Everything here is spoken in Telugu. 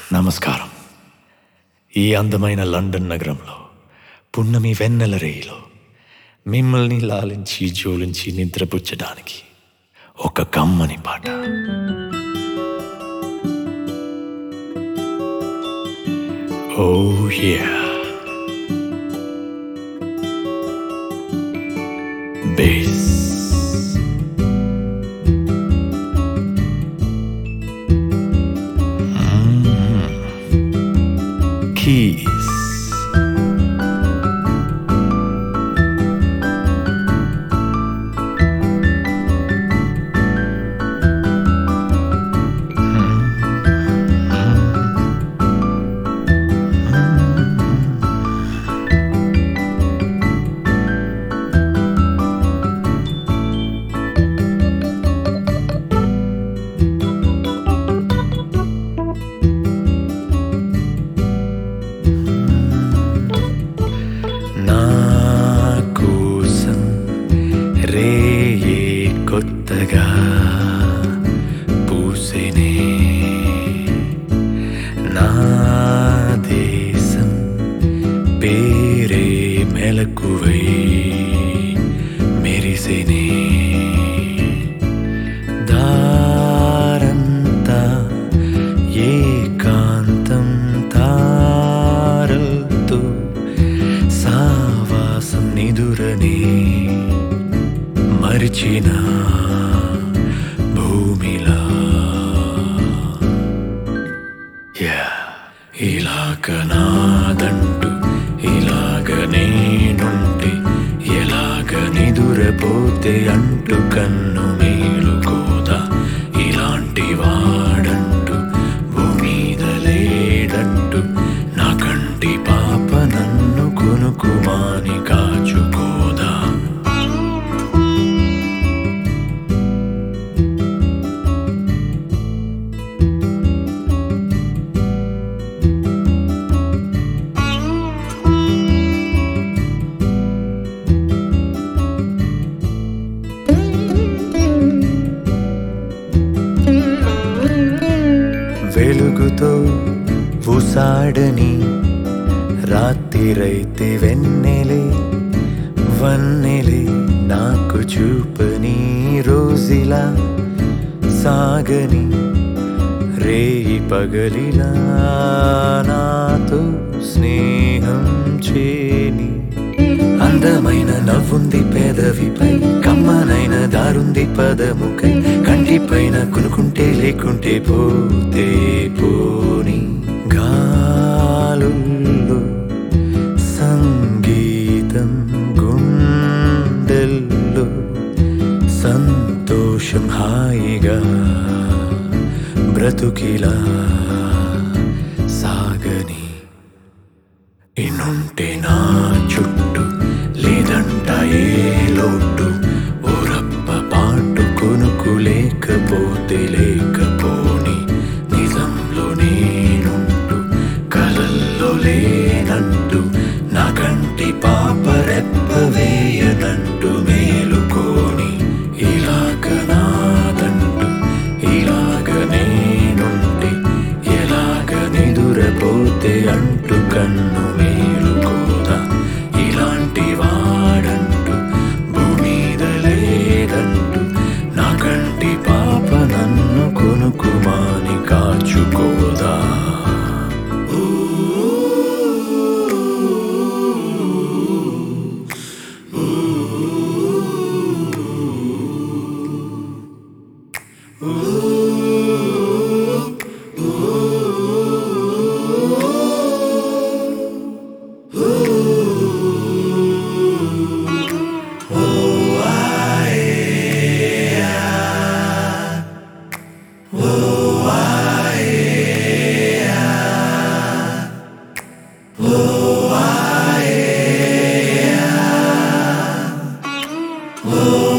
నమస్కారం ఈ అందమైన లండన్ నగరంలో పున్నమి వెన్నెల రేయిలో మిమ్మల్ని లాలించి జోలించి నిద్రపుచ్చడానికి ఒక కమ్మని పాట ఓ యా బేస్ keys. నా కోసం రేయే కొత్తగా పూసెనే నా దేశం పేరే మెలకువై మెరిసెనే దారంతా ఏకాంతం తారల్తో సావాసం నిదురని మరిచిన భూమిలా Yeah. ఇలాగ నాదంటూ ఇలాగ నేనుంటే ఎలాగ నిదురపోతే అంటూ కన్ను మేలుకోదా ఇలాంటి వాడంటూ భూమీద లేడంటూ నా కంటి పాప నన్ను కొనుకుమాని కాచుకోదా వెలుగుతో ఉసాడని రాత్రిరైతే వెన్నెలే వన్నెలే నాకు చూపని రోజులా సాగని రేయి పగలిలా నాతో స్నేహం చేని అందమైన నవ్వుంది పెదవిపై కమ్మనైన దారుంది పదముకై కంటిపైన కొనుకుంటే లేకుంటే పోతే పోని గాలుల్లో సంగీతం గుండెల్లో సంతోషం హాయిగా బ్రతుకిలా సాగని ఇన్నుంటే నా చుట్టూ లేదంట ఏ లోటు ఓరప్ప పాటు కొనుకు లేకపోతే లేకపోని నిజంలో నేనుంటూ కలల్లో లేనంటూ నా కంటి పాప రెప్ప వేయనంటూ మేలుకోని ఇలాగ నాదంటూ ఇలాగ నేనుంటే ఎలాగ నిదురపోతే అంటూ కన్ను మేలుకోదా ఇలాంటి వాడంటూ భూమీద లేదంటూ నా కంటి పాప నన్ను కొనుకుమాని కాచుకోదా Oh